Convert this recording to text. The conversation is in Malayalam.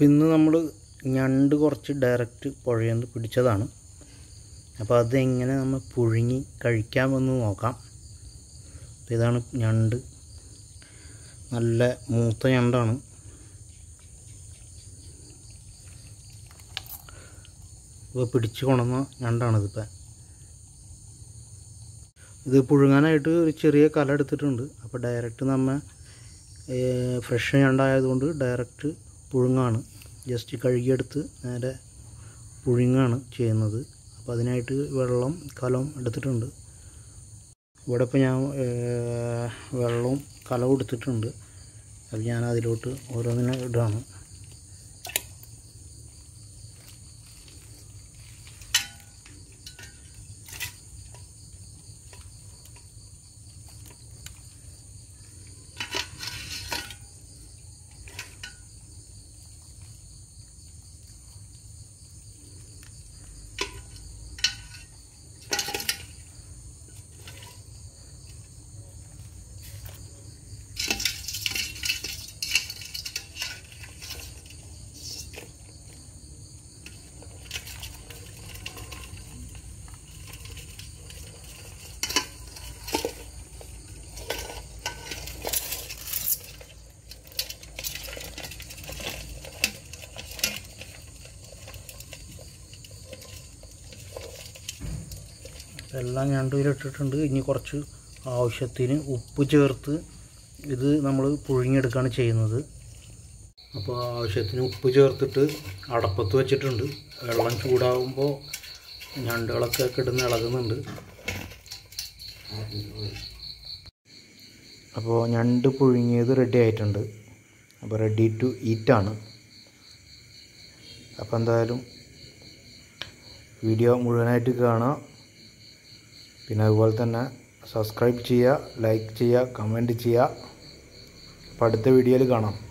അപ്പോൾ ഇന്ന് നമ്മൾ ഞണ്ട് കുറച്ച് ഡയറക്റ്റ് പുഴയിൽ നിന്ന് പിടിച്ചതാണ് അപ്പോൾ അതെങ്ങനെ നമ്മൾ പുഴുങ്ങി കഴിക്കാമെന്ന് നോക്കാം അപ്പോൾ ഇതാണ് ഞണ്ട് നല്ല മൂത്ത ഞണ്ടാണ് ഇപ്പോൾ പിടിച്ച് കൊണ്ടുവന്ന ഞണ്ടാണിതിപ്പോൾ ഇത് പുഴുങ്ങാനായിട്ട് ഒരു ചെറിയ കല എടുത്തിട്ടുണ്ട് അപ്പോൾ ഡയറക്റ്റ് നമ്മൾ ഫ്രഷ് ഞണ്ടായതുകൊണ്ട് ഡയറക്റ്റ് പുഴുങ്ങാണ് ജസ്റ്റ് കഴുകിയെടുത്ത് നേരെ പുഴുങ്ങാണ് ചെയ്യുന്നത് അപ്പോൾ അതിനായിട്ട് വെള്ളം കലം എടുത്തിട്ടുണ്ട് ഇവിടെ ഇപ്പോൾ ഞാൻ ഏർ, വെള്ളവും കലവും എടുത്തിട്ടുണ്ട് അത് ഞാൻ അതിലോട്ട് ഓരോന്നിനെ ഇടുകയാണ് എല്ലാം ഞണ്ടിലിട്ടിട്ടുണ്ട് ഇനി കുറച്ച് ആവശ്യത്തിന് ഉപ്പ് ചേർത്ത് ഇത് നമ്മൾ പുഴുങ്ങിയെടുക്കുകയാണ് ചെയ്യുന്നത് അപ്പോൾ ആവശ്യത്തിന് ഉപ്പ് ചേർത്തിട്ട് അടപ്പത്ത് വെച്ചിട്ടുണ്ട് വെള്ളം ചൂടാകുമ്പോൾ ഞണ്ടുകളൊക്കെ കിടന്ന് ഇളകുന്നുണ്ട് അപ്പോൾ ഞണ്ട് പുഴുങ്ങിയത് റെഡി ആയിട്ടുണ്ട് അപ്പോൾ റെഡി ടു ഈറ്റാണ് അപ്പോൾ എന്തായാലും വീഡിയോ മുഴുവനായിട്ട് കാണാം പിന്നെ അതുപോലെ തന്നെ സബ്സ്ക്രൈബ് ചെയ്യുക ലൈക്ക് ചെയ്യുക കമൻറ്റ് ചെയ്യുക അപ്പോൾ അടുത്ത വീഡിയോയിൽ കാണാം